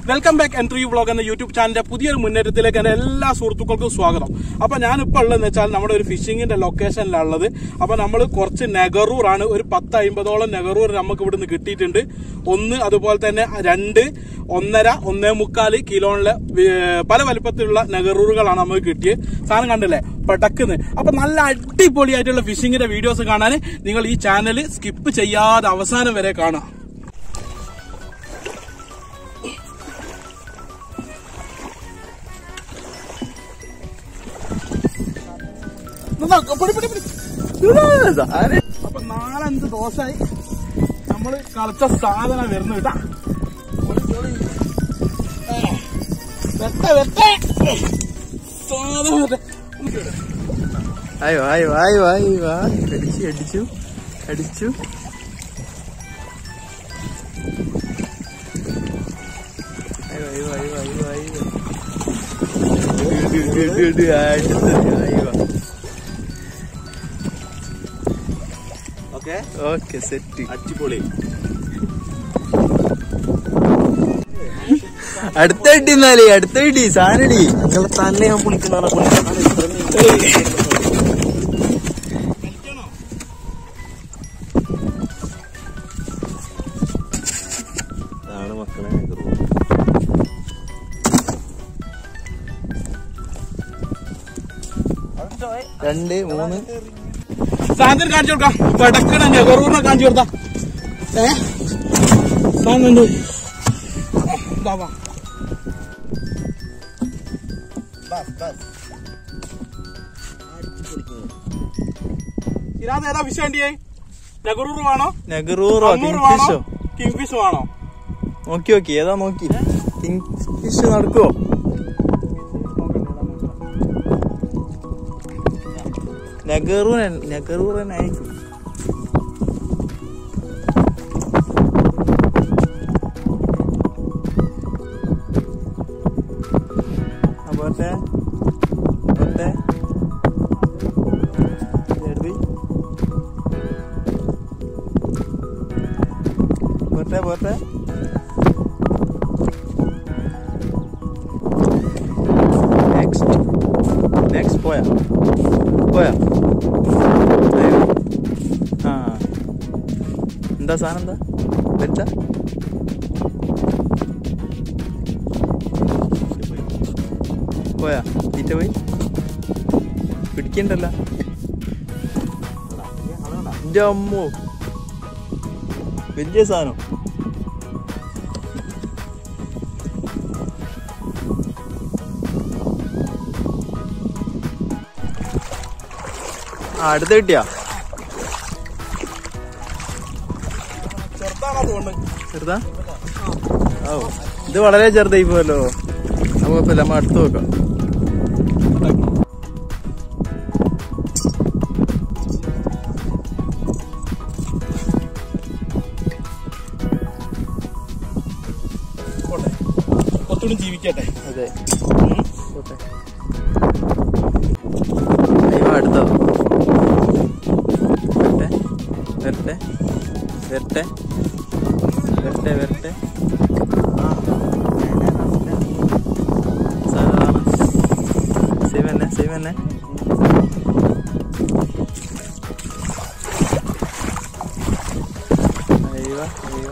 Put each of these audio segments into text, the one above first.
Welcome back entry vlog എന്ന YouTube ചാനലിന്റെ പുതിയൊരു മുന്നേറ്റത്തിലേക്ക് എന്റെ എല്ലാ സുഹൃത്തുക്കൾക്കും സ്വാഗതം അപ്പൊ ഞാനിപ്പോ ഉള്ളതെന്ന് വെച്ചാൽ നമ്മുടെ ഒരു ഫിഷിങ്ങിന്റെ ലൊക്കേഷനിലാണ് ഉള്ളത് അപ്പൊ നമ്മൾ കുറച്ച് നെഗറൂർ ആണ് ഒരു പത്ത് അമ്പതോളം നെഗറൂർ നമുക്ക് ഇവിടുന്ന് കിട്ടിയിട്ടുണ്ട് ഒന്ന് അതുപോലെ തന്നെ രണ്ട് ഒന്നര ഒന്നേ മുക്കാല് കിലോണിലെ വേ- പല വലിപ്പത്തിലുള്ള നെഗറൂറുകളാണ് നമുക്ക് കിട്ടിയത് സാധനം കണ്ടില്ലേ പടക്കുന്ന് അപ്പൊ നല്ല അടിപൊളിയായിട്ടുള്ള ഫിഷിങ്ങിന്റെ വീഡിയോസ് കാണാൻ നിങ്ങൾ ഈ ചാനൽ സ്കിപ്പ് ചെയ്യാതെ അവസാനം വരെ കാണാം നിന്നാ, പിടി, പിടി, പിടി. അപ്പൊ നാലഞ്ച് ദോശായി നമ്മള് കളിച്ച സാധനം വരുന്നു കേട്ടാ വെട്ട വെട്ട സാധനം വെട്ട. ആയോ ആയോ ആയോ ആയോ ആ അടിച്ചു അടിച്ചു അടിച്ചു അയ്യോ അയ്യോ അയ്യോ അയ്യോ അയ്യോ ഇട്, ഇട്, ഇട്, ഇട്, അടുത്തത്, അയ്യോ ഓക്കെ ഓക്കെ സെറ്റ് അടിപൊളി അടുത്ത ഇടി എന്നാലേ അടുത്ത ഇടി സാധനടി നിങ്ങളെ തന്നെ ഞാൻ പൊളിക്കണ ഇതാണ് മക്കളെ രണ്ട് മൂന്ന് സാധനം കാണിച്ചു കൊടുക്കാം പടക്കണ നെഹറൂറിനെ കാണിച്ചു കൊടുത്താ ഏ സാധനം കണ്ടു ദാ വാ. ഇതിനകത്ത് ഏതാ ഫിഷ് വേണ്ടിയേ നെഹറൂർ വേണോ നെഗറൂറോ അമ്മൂർ വേണോ കിങ്ഫിഷോ കിങ് ഫിഷ് വേണോ നോക്കി നോക്കി ഏതാ നോക്കി കിങ്ഫിഷ് നടക്കുവോ നെഗറൂൻ നെഗറൂറൻ ആയിരിക്കും ആ, പോട്ടെ പോട്ടെ എടുത്ത് പോട്ടെ പോട്ടെ നെക്സ്റ്റ് നെക്സ്റ്റ് പോയാ പോയാ അയ്യോ. ആ എന്താ സാധനം എന്താ വെച്ച പോയാ തീറ്റ പോയി പിടിക്കണ്ടല്ല എന്റെ അമ്മോ വലിയ സാധനം ആ അടുത്ത് കിട്ടിയാ ചെറുതാണോ തോന്നുന്നു ചെറുതാ ഓ ഇത് വളരെ ചെറുതായി പോയല്ലോ അപ്പൊ കുഴപ്പമില്ല നമ്മ അടുത്ത് നോക്കാം പോട്ടെ കുറച്ചുകൂടി ജീവിക്കട്ടെ അതെ പോട്ടെ അയ്യോ അടുത്തോ വരട്ടെ വരട്ടെ വരട്ടെ വരട്ടെ വരട്ടെ ആ സാധനമാണ് സേവ് തന്നെ സേവ് തന്നെ അയ്യോ അയ്യോ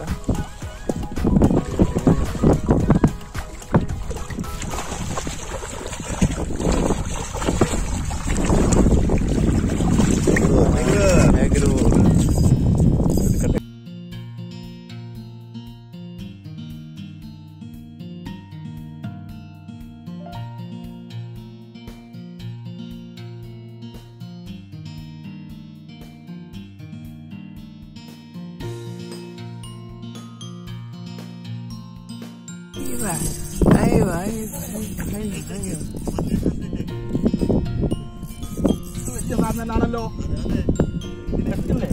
എടുക്കട്ടെ അയ്യോ അയ്യോ അയ്യോ ഇത് വലിയ സാധനം തന്നെയാണല്ലോ നെറ്റല്ലേ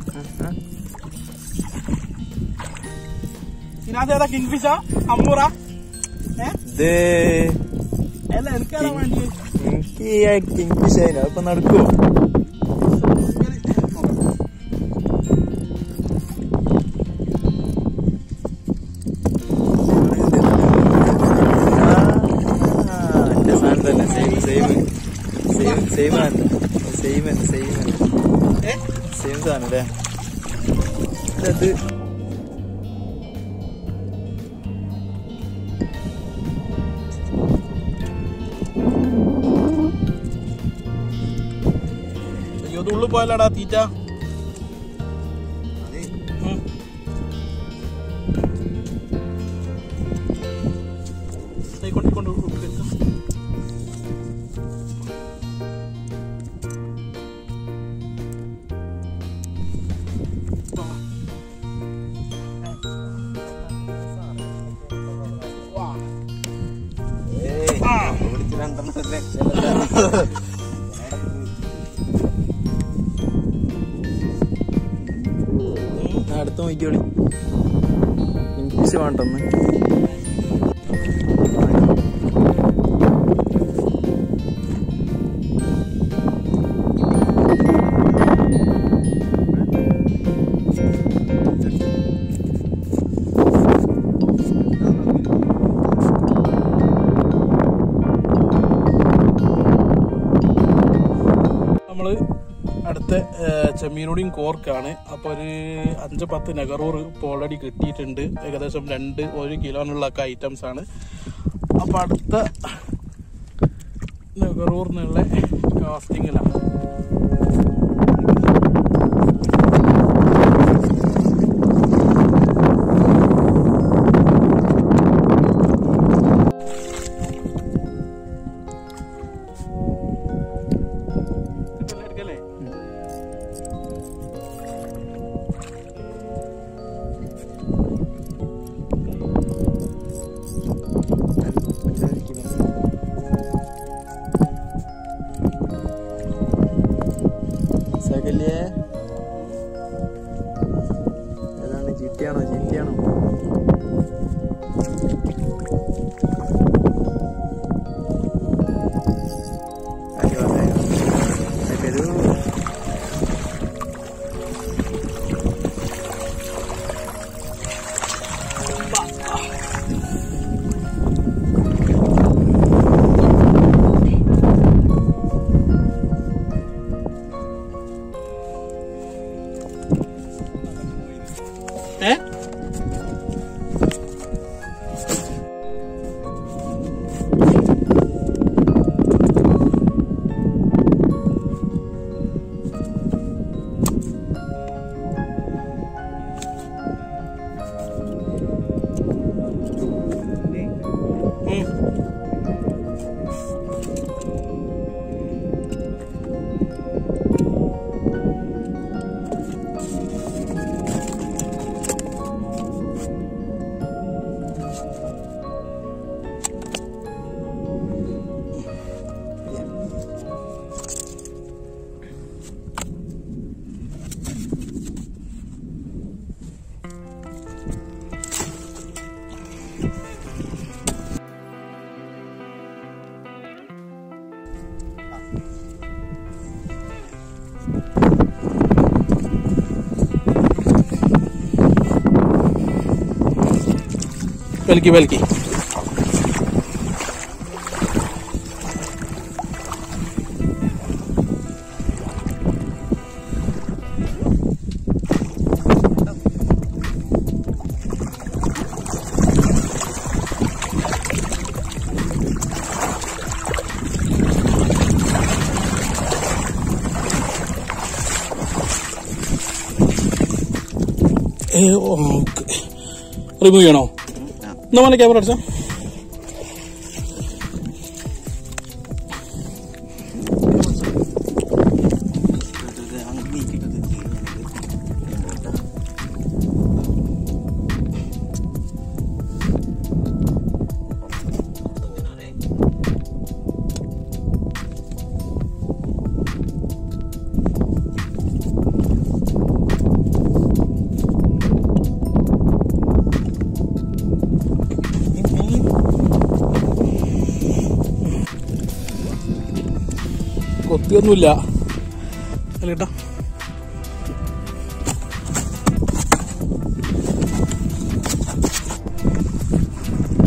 ഇതിനകത്ത് ഏതാ കിങ് ഫിഷാ അമ്മൂറ ഏ ഇത് അല്ല എനിക്കേതാ വേണ്ടി എനിക്ക് കിങ്ഫിഷ് ആയില്ല അപ്പൊ നടക്കുവോ സെയിം ആണ് സെയിം സെയിം ഏ? സെയിം സാധനം അല്ലേ അത് അയ്യോ ഇത് ഉള്ളിൽ പോയാലാടാ തീറ്റ ഉം. ദേ കൊണ്ട് കൊണ്ട് ഉള്ളിലേക്ക്. ഞാൻ അടുത്ത് നോക്കിയോളി ഇംഗ്ലീഷ് വേണ്ടെന്ന് നമ്മള് അടുത്ത ചെമ്മീനോടെയും കോർക്കാണ് അപ്പൊ ഒരു അഞ്ച് പത്ത് നെഗറൂർ ഇപ്പോൾ ഓൾറെഡി കിട്ടിയിട്ടുണ്ട് ഏകദേശം രണ്ട് ഒരു കിലോനുള്ള ഒക്കെ ഐറ്റംസ് ആണ് അപ്പൊ അടുത്ത നെഗറൂറിനുള്ള കാസ്റ്റിങ്ങിലാണ് എടുക്കല്ലേ സകല്യേ ഏതാണ് ചിട്ടിയാണോ ചിട്ടിയാണോ അയ്യോ അയ്യോ അതൊരു ഏ ഉം. വലിക്ക് വലിക്ക് റിമൂവ് ചെയ്യണോ എന്നാ മോനെ ക്യാമറ അടിച്ചോ കൊത്തിയൊന്നുമില്ല അല്ല കേട്ടോ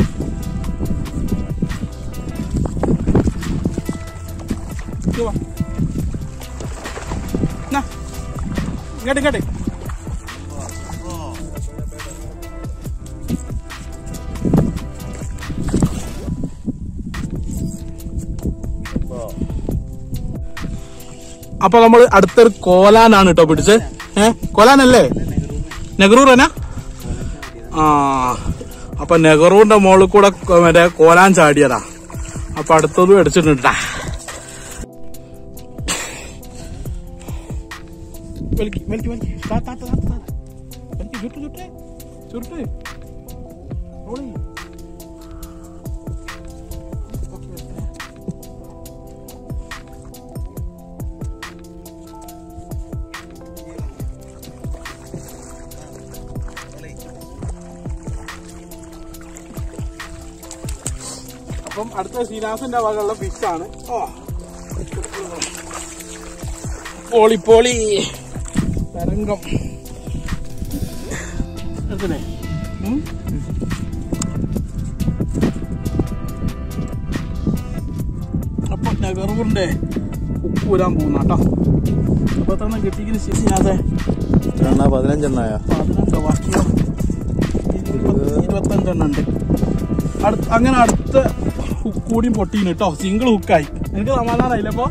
ഇങ്ങ് വാ. ഇങ്ങോട്ട് ഇങ്ങോട്ട് അപ്പൊ നമ്മൾ അടുത്തൊരു കോലാനാണ് കേട്ടോ പിടിച്ചത് ഏ കോലാനല്ലേ നെഹ്റൂറനാ ആ അപ്പൊ നെഹ്റുവിന്റെ മുകളിൽ കൂടെ കൊ- മറ്റേ കോലാൻ ചാടിയതാ അപ്പൊ അടുത്തതും അടിച്ചിട്ടുണ്ടാ വലിക്ക്, വലിക്ക്, വലിക്ക്. താ, താ, താ, താ, താ. വലിക്ക്, ചുരുട്ട്, ചുരുട്ട്. ചുരുട്ട്. roll ചെയ്യ്. Okay, okay. അപ്പം അടുത്ത ശ്രീനാഥിന്റെ വകയുള്ള ഫിഷാണ് ഓ പോളി പോളി തരംഗം എടുത്തില്ലേ ഉം? അപ്പൊ നെഗറുണ്ട് ഉപ്പൂരാൻ പോകുന്ന കേട്ടോ അപ്പൊ തന്നെ കിട്ടിക്കുന്ന ശ്രീനാഥേ എണ്ണ പതിനഞ്ചെണ്ണായോ പതിനെട്ടോ ബാക്കിയോ ഇരുപത്തി- ഇരുപത്തഞ്ചെണ്ണം ഉണ്ട് അടുത്ത അങ്ങനെ അടുത്ത ഹുക്ക് കൂടിയും പൊട്ടീന് കേട്ടോ സിംഗിൾ ഹുക്കായി എനിക്ക് സമാധാനമായില്ലേ അപ്പൊ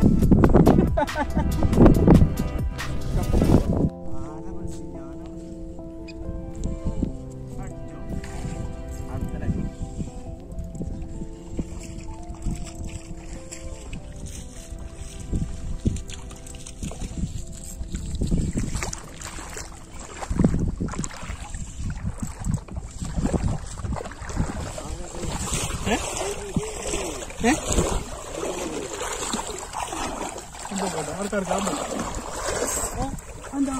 ഏ? എന്താ പോട്ടെ, ആൾക്കാർക്ക് ആവുമ്പോ. ഓ, എന്താ?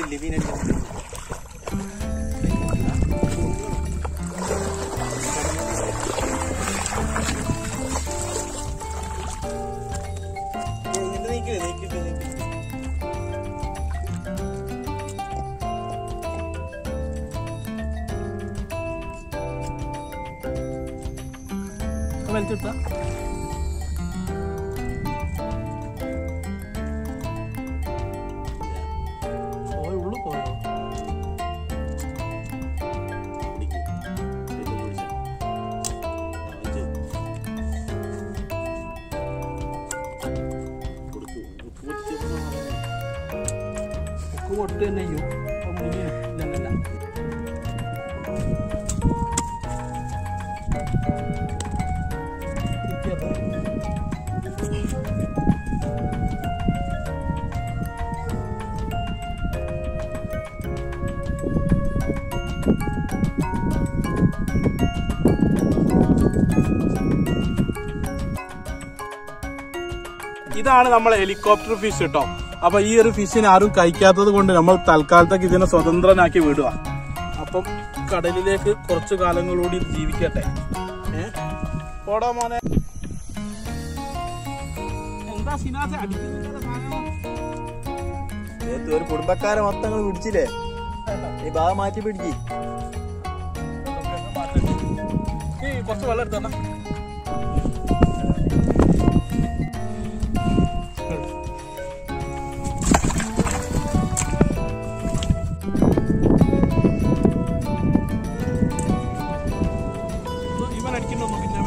വലിച്ചെടുത്താ? പോയോ, ഉള്ളു പോയോ? ഉക്ക് പൊട്ട് തന്നെ ചെയ്യും. അപ്പൊ മുങ്ങിയോ? ഇല്ല, ഇല്ല, ഇല്ല. കിട്ടിയതാ? ഇതാണ് നമ്മളെ ഹെലികോപ്റ്റർ ഫിഷ് കേട്ടോ അപ്പൊ ഈ ഒരു ഫിഷിനെ ആരും കഴിക്കാത്തത് കൊണ്ട് നമ്മൾ തൽക്കാലത്തേക്ക് ഇതിനെ സ്വതന്ത്രനാക്കി വിടുക അപ്പം കടലിലേക്ക് കുറച്ചു കാലങ്ങളൂടി ഇത് ജീവിക്കട്ടെ ഏ പോടാ മോനെ എന്താ സിനാസെ അടിക്കുന്നില്ല സാധനം നേരത്തെ ഒരു കുടുംബക്കാരെ മൊത്തം നിങ്ങൾ പിടിച്ചില്ലേ ഈ ഭാഗം മാറ്റി പിടിക്കി ഏയ് കുറച്ച് വെള്ളം എടുത്തന്ന ഇവൻ അടിക്കണ്ടോ നോക്കില്ല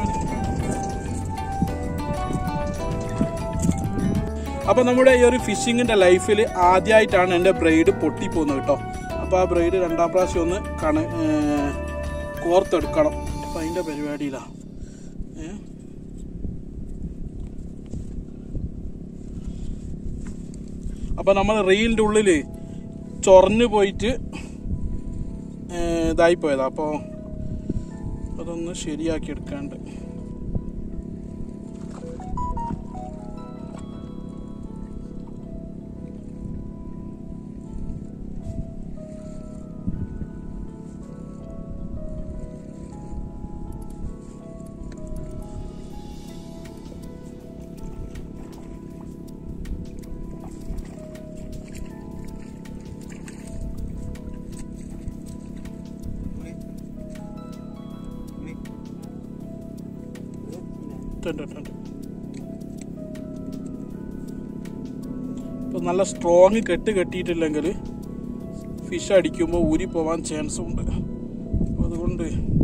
അപ്പൊ നമ്മുടെ ഈ ഒരു ഫിഷിങ്ങിന്റെ ലൈഫിൽ ആദ്യമായിട്ടാണ് എന്റെ ബ്രൈഡ് പൊട്ടിപ്പോകുന്നത് കേട്ടോ അപ്പൊ ആ ബ്രൈഡ് രണ്ടാം പ്രാവശ്യം ഒന്ന് കണ ഏർ കോർത്തെടുക്കണം അപ്പൊ അതിന്റെ പരിപാടിയിലാ ഏ? അപ്പൊ നമ്മൾ റീലിന്റെ ഉള്ളില് ചൊറഞ്ഞു പോയിട്ട് ഏർ ഇതായി പോയതാ അപ്പൊ അതൊന്ന് ശരിയാക്കി എടുക്കാണ്ട് ഉണ്ട്, ഉണ്ട്, ഉണ്ട്. ഇപ്പൊ നല്ല സ്ട്രോങ് കെട്ട് കെട്ടിയിട്ടില്ലെങ്കിൽ ഫിഷ് അടിക്കുമ്പോൾ ഊരി പോവാൻ ചാൻസ് ഉണ്ട് അപ്പൊ അതുകൊണ്ട്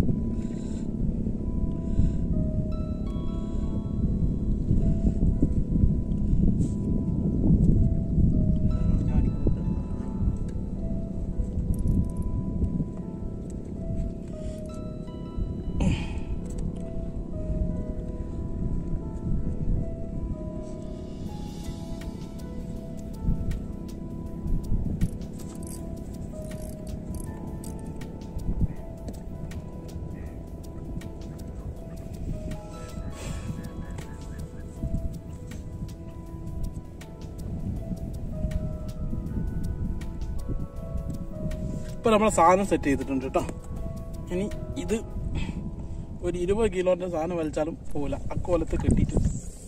ഇപ്പൊ നമ്മളെ സാധനം സെറ്റ് ചെയ്തിട്ടുണ്ട് കേട്ടോ ഇനി ഇത് ഒരു ഇരുപത് കിലോന്റെ സാധനം വലിച്ചാലും പോകില്ല അക്കോലത്ത് കെട്ടിയിട്ടുണ്ട്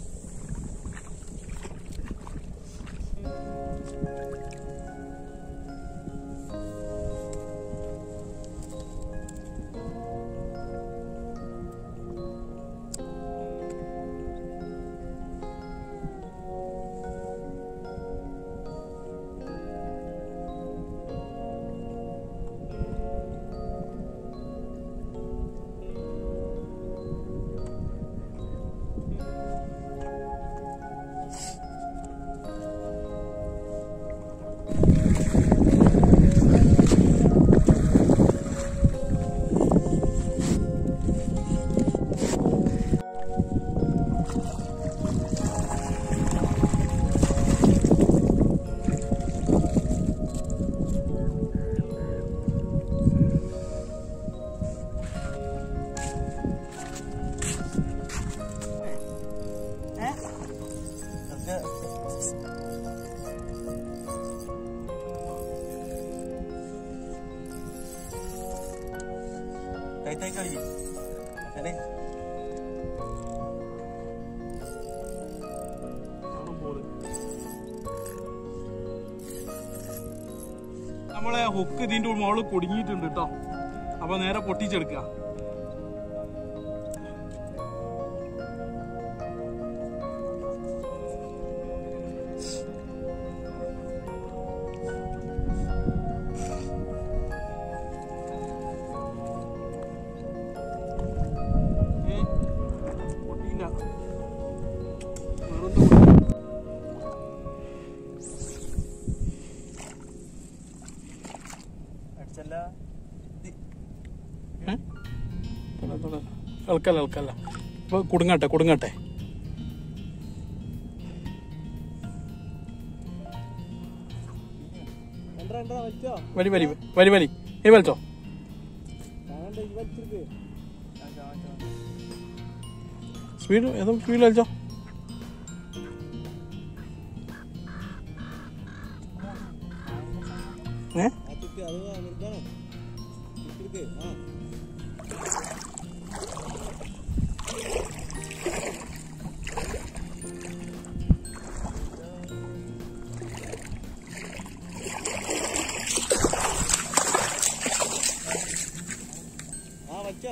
കൈ കൈ കൈ അതെ നമ്മളെ ഹുക്ക് ഇതിന്റെ മോള് കുടുങ്ങിയിട്ടുണ്ട് കേട്ടോ അപ്പൊ നേരെ പൊട്ടിച്ചെടുക്കുക ഏയ്, പൊട്ടിയില്ല. വേറെന്തോ പൊട്ടി. അടിച്ചല്ല ഇളക്കല്ല ഇളക്കല്ല ഇപ്പൊ കുടുങ്ങട്ടെ കുടുങ്ങട്ടെ വലി വലി വലി വലി നീ വലിച്ചോ സ്പീഡ് ഏതോ സ്പീഡ് വലിച്ചോ ഏ ആ വച്ചോ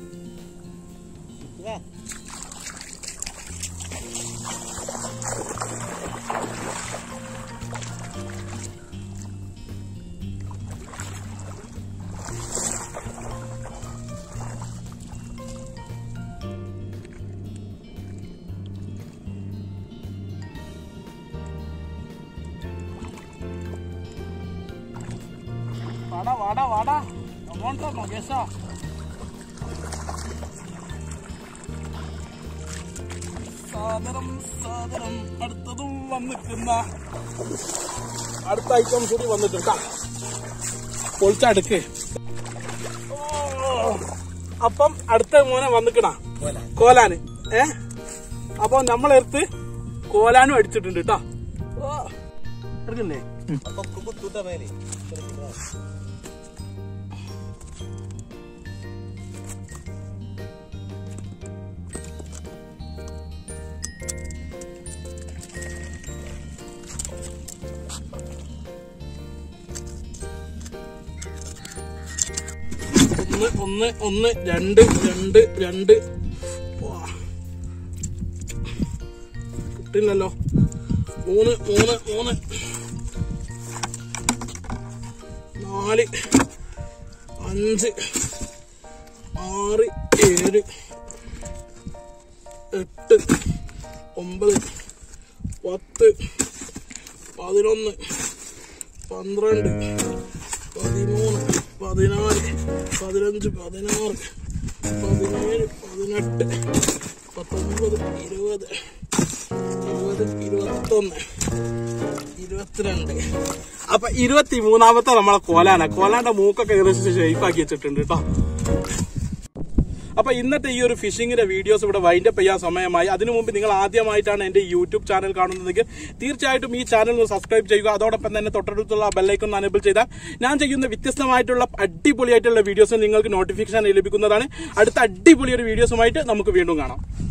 വാടാ വാടാ വാടാ അങ്ങോട്ടോ മകേശാ സാദരം സാദരം അടുത്തതും വന്നിക്കുന്ന അടുത്ത ഐറ്റംസ് കൂടി വന്നിട്ടുണ്ട് പൊളിച്ചടുക്ക് അപ്പം അടുത്ത മോനെ വന്നിക്കണ കോലാന് ഏ അപ്പൊ നമ്മളെടുത്ത് കോലാനും അടിച്ചിട്ടുണ്ട് കേട്ടോ എടുക്കണ്ടേ അപ്പൊ കുത്തൂട്ട മേലെ ഒന്ന് ഒന്ന് ഒന്ന് രണ്ട് രണ്ട് രണ്ട് വാ. കിട്ടില്ലല്ലോ മൂന്ന് മൂന്ന് മൂന്ന് നാല് നാല് അഞ്ച് ആറ് ഏഴ് എട്ട് ഒമ്പത് പത്ത് പതിനൊന്ന് പന്ത്രണ്ട് പതിമൂന്ന് പതിനാല് പതിനഞ്ച് പതിനാറ് പതിനേഴ് പതിനെട്ട് പത്തൊമ്പത് ഇരുപത് ഇരുപത് ഇരുപത്തൊന്ന് ഇരുപത്തിരണ്ട് അപ്പൊ ഇരുപത്തി മൂന്നാമത്തെ നമ്മളെ കോലാന കോലാന്റെ മൂക്കൊക്കെ ഏകദേശം ഷേപ്പാക്കി വെച്ചിട്ടുണ്ട് കേട്ടോ അപ്പൊ ഇന്നത്തെ ഈ ഒരു ഫിഷിങ്ങിന്റെ വീഡിയോസ് ഇവിടെ വൈൻഡപ്പ് ചെയ്യാൻ സമയമായി അതിനു മുമ്പ് നിങ്ങൾ ആദ്യമായിട്ടാണ് എന്റെ യൂട്യൂബ് ചാനൽ കാണുന്നതെങ്കിൽ തീർച്ചയായിട്ടും ഈ ചാനൽ ഒന്ന് സബ്സ്ക്രൈബ് ചെയ്യുക അതോടൊപ്പം തന്നെ തൊട്ടടുത്തുള്ള ബെല്ലൈക്കൺ അനേബിൾ ചെയ്താൽ ഞാൻ ചെയ്യുന്ന വ്യത്യസ്തമായിട്ടുള്ള അടിപൊളിയായിട്ടുള്ള വീഡിയോസ് നിങ്ങൾക്ക് നോട്ടിഫിക്കേഷൻ ലഭിക്കുന്നതാണ് അടുത്ത അടിപൊളി ഒരു വീഡിയോസുമായിട്ട് നമുക്ക് വീണ്ടും കാണാം